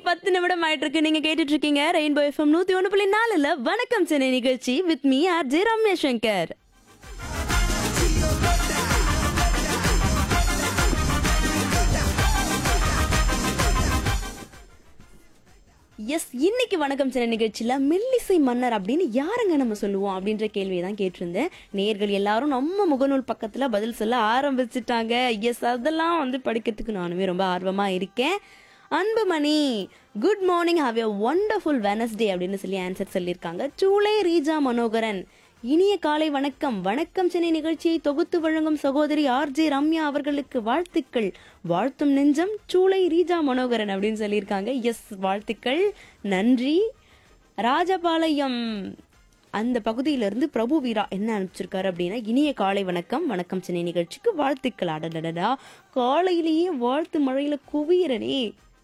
பத்து நிமிடம் ஆயிட்டு இருக்கு நீங்க கேட்டுட்டு இருக்கீங்க ரெயின்போ எஃப்எம் நூத்தி ஒண்ணு புள்ளி நாலுல வணக்கம் சென்னை நிகழ்ச்சி with me R J Ramesh Shankar S இன்னைக்கு வணக்கம் சென்னை நிகழ்ச்சியில மெல்லிசை மன்னர் அப்படின்னு யாருங்க நம்ம சொல்லுவோம் அப்படின்ற கேள்வியை தான் கேட்டிருந்தேன் நேர்கள் எல்லாரும் நம்ம முகநூல் பக்கத்துல பதில் சொல்ல ஆரம்பிச்சிட்டாங்க எஸ் அதெல்லாம் வந்து படிக்கிறதுக்கு நானுமே ரொம்ப ஆர்வமா இருக்கேன் Anbumani good morning have a wonderful Wednesday அப்படின்னு சொல்லி ஆன்சர் சொல்லியிருக்காங்க சூளை ரீஜா மனோகரன் இனிய காலை வணக்கம் வணக்கம் சென்னை நிகழ்ச்சியை தொகுத்து வழங்கும் சகோதரி ஆர்ஜே ரம்யா அவர்களுக்கு வாழ்த்துக்கள் வாழ்த்தும் நெஞ்சம் சூளை ரீஜா மனோகரன் அப்படின்னு சொல்லியிருக்காங்க எஸ் வாழ்த்துக்கள் நன்றி ராஜபாளையம் அந்த பகுதியிலிருந்து பிரபு வீரா என்ன அனுப்பிச்சிருக்காரு அப்படின்னா இனிய காலை வணக்கம் வணக்கம் சென்னை நிகழ்ச்சிக்கு வாழ்த்துக்கள் அடடடடா காலையிலேயே வாழ்த்து மழையில குவியறனே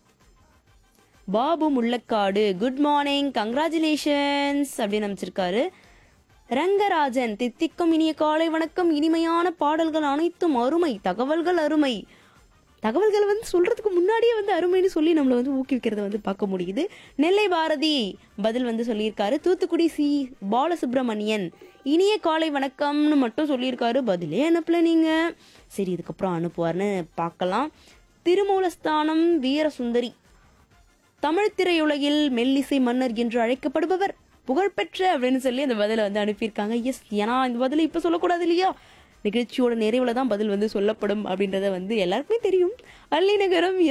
Babu Mullakadu good morning congratulations அப்படின்னு அமைச்சிருக்காரு ரங்கராஜன் தித்திக்கும் இனிய காலை வணக்கம் இனிமையான பாடல்கள் அனைத்தும் அருமை தகவல்கள் அருமை தகவல்கள் வந்து சொல்றதுக்கு முன்னாடியே வந்து அருமைன்னு சொல்லி நம்மளை வந்து ஊக்குவிக்கிறத வந்து பார்க்க முடியுது நெல்லை பாரதி பதில் வந்து சொல்லியிருக்காரு தூத்துக்குடி சி பாலசுப்ரமணியன் இனிய காலை வணக்கம்னு மட்டும் சொல்லியிருக்காரு பதிலே அனுப்பல நீங்க சரி இதுக்கப்புறம் அனுப்புவார்னு பார்க்கலாம் திருமூலஸ்தானம் வீரசுந்தரி தமிழ் திரையுலகில் மெல்லிசை மன்னர் என்று அழைக்கப்படுபவர் புகழ்பெற்ற அப்படின்னு சொல்லி அந்த பதிலை வந்து அனுப்பியிருக்காங்க எஸ் ஏன்னா இந்த பதிலை இப்போ சொல்லக்கூடாது இல்லையா நிகழ்ச்சியோட நிறைவுல தான் பதில் வந்து சொல்லப்படும் அப்படின்றத வந்து எல்லாருக்குமே தெரியும் அள்ளி நகரம்